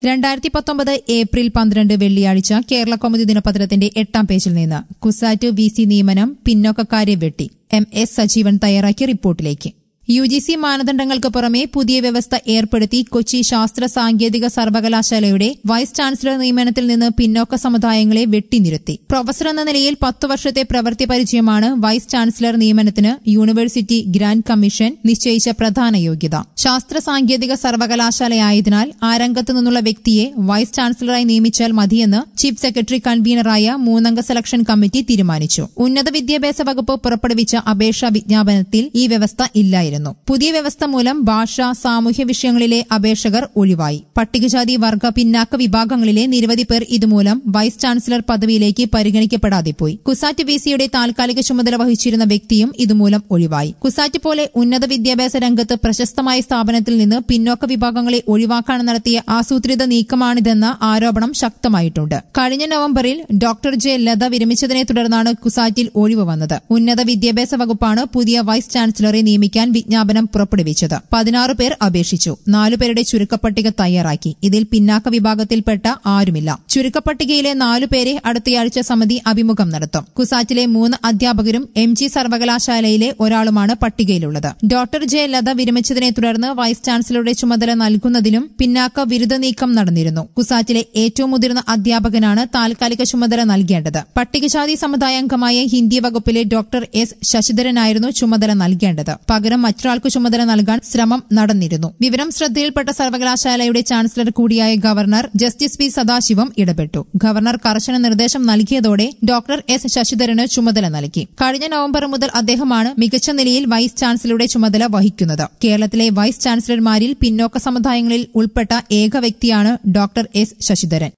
രണ്ടായിരത്തി പത്തൊമ്പത് ഏപ്രിൽ പന്ത്രണ്ട് വെള്ളിയാഴ്ച കേരള കൗമുദി ദിനപത്രത്തിന്റെ എട്ടാം പേജിൽ നിന്ന് കുസാറ്റ് വി സി നിയമനം പിന്നോക്കക്കാരെ വെട്ടി എം എസ് സജീവൻ തയ്യാറാക്കിയ റിപ്പോർട്ടിലേക്ക് യു ജി സി മാനദണ്ഡങ്ങൾക്ക് പുറമെ പുതിയ വ്യവസ്ഥ ഏർപ്പെടുത്തി കൊച്ചി ശാസ്ത്ര സാങ്കേതിക സർവകലാശാലയുടെ വൈസ് ചാൻസലർ നിയമനത്തിൽ നിന്ന് പിന്നോക്ക സമുദായങ്ങളെ വെട്ടിനിരുത്തി പ്രൊഫസർ എന്ന നിലയിൽ പത്തു വർഷത്തെ പ്രവൃത്തി പരിചയമാണ് വൈസ് ചാൻസലർ നിയമനത്തിന് യൂണിവേഴ്സിറ്റി ഗ്രാന്റ് കമ്മീഷൻ നിശ്ചയിച്ച പ്രധാന യോഗ്യത ശാസ്ത്ര സാങ്കേതിക സർവകലാശാലയായതിനാൽ ആ രംഗത്തു നിന്നുള്ള വ്യക്തിയെ വൈസ് ചാൻസലറായി നിയമിച്ചാൽ മതിയെന്ന് ചീഫ് സെക്രട്ടറി കൺവീനറായ മൂന്നംഗ സെലക്ഷൻ കമ്മിറ്റി തീരുമാനിച്ചു ഉന്നത വിദ്യാഭ്യാസ വകുപ്പ് പുറപ്പെടുവിച്ച അപേക്ഷാ വിജ്ഞാപനത്തിൽ ഈ വ്യവസ്ഥ ഇല്ലായിരുന്നു പുതിയ വ്യവസ്ഥ മൂലം ഭാഷ സാമൂഹ്യ വിഷയങ്ങളിലെ അപേക്ഷകർ ഒഴിവായി പട്ടികജാതി വർഗ പിന്നാക്ക വിഭാഗങ്ങളിലെ നിരവധി പേർ ഇതുമൂലം വൈസ് ചാൻസലർ പദവിയിലേക്ക് പരിഗണിക്കപ്പെടാതെ പോയി കുസാറ്റ് വി സിയുടെ താൽക്കാലിക ചുമതല വഹിച്ചിരുന്ന വ്യക്തിയും ഇതുമൂലം ഒഴിവായി കുസാറ്റ് പോലെ ഉന്നത വിദ്യാഭ്യാസ രംഗത്ത് പ്രശസ്തമായ സ്ഥാപനത്തിൽ നിന്ന് പിന്നോക്ക വിഭാഗങ്ങളെ ഒഴിവാക്കാൻ നടത്തിയ ആസൂത്രിത നീക്കമാണിതെന്ന ആരോപണം ശക്തമായിട്ടുണ്ട് കഴിഞ്ഞ നവംബറിൽ ഡോക്ടർ ജെ ലത വിരമിച്ചതിനെ തുടർന്നാണ് കുസാറ്റിൽ ഒഴിവ് വന്നത് ഉന്നത വിദ്യാഭ്യാസ വകുപ്പാണ് പുതിയ വൈസ് ചാൻസലറെ നിയമിക്കാൻ വിജ്ഞാപനം പുറപ്പെടുവിച്ചത് പതിനാറ് പേർ അപേക്ഷിച്ചു നാലുപേരുടെ ചുരുക്കപ്പട്ടിക തയ്യാറാക്കി ഇതിൽ പിന്നാക്ക വിഭാഗത്തിൽപ്പെട്ട ആരുമില്ല ചുരുക്കപ്പട്ടികയിലെ നാലുപേരെ അടുത്തയാഴ്ച സമിതി അഭിമുഖം നടത്തും കുസാറ്റിലെ മൂന്ന് അധ്യാപകരും എം ജി സർവകലാശാലയിലെ ഒരാളുമാണ് പട്ടികയിലുള്ളത് ഡോക്ടർ ജെ ലത വിരമിച്ചതിനെ തുടർന്ന് വൈസ് ചാൻസലറുടെ ചുമതല നൽകുന്നതിനും പിന്നാക്ക വിരുദ്ധ നീക്കം നടന്നിരുന്നു കുസാറ്റിലെ ഏറ്റവും മുതിർന്ന അധ്യാപകനാണ് താൽക്കാലിക ചുമതല നൽകേണ്ടത് പട്ടികജാതി സമുദായാംഗമായ ഹിന്ദി വകുപ്പിലെ ഡോക്ടർ എസ് ശശിധരനായിരുന്നു ചുമതല നൽകേണ്ടത് പകരം മറ്റൊരാൾക്ക് ചുമതല നൽകാൻ ശ്രമം നടന്നിരുന്നു വിവരം ശ്രദ്ധയിൽപ്പെട്ട സർവകലാശാലയുടെ ചാൻസലർ കൂടിയായ ഗവർണർ ജസ്റ്റിസ് പി സദാശിവം ഇടപെട്ടു ഗവർണർ കർശന നിർദ്ദേശം നൽകിയതോടെ ഡോക്ടർ എസ് ശശിധരന് ചുമതല നൽകി കഴിഞ്ഞ നവംബർ മുതൽ അദ്ദേഹമാണ് മികച്ച നിലയിൽ വൈസ് ചാൻസലറുടെ ചുമതല വഹിക്കുന്നത് കേരളത്തിലെ വൈസ് ചാൻസലർമാരിൽ പിന്നോക്ക സമുദായങ്ങളിൽ ഉൾപ്പെട്ട ഏക വ്യക്തിയാണ് ഡോക്ടർ എസ് ശശിധരൻ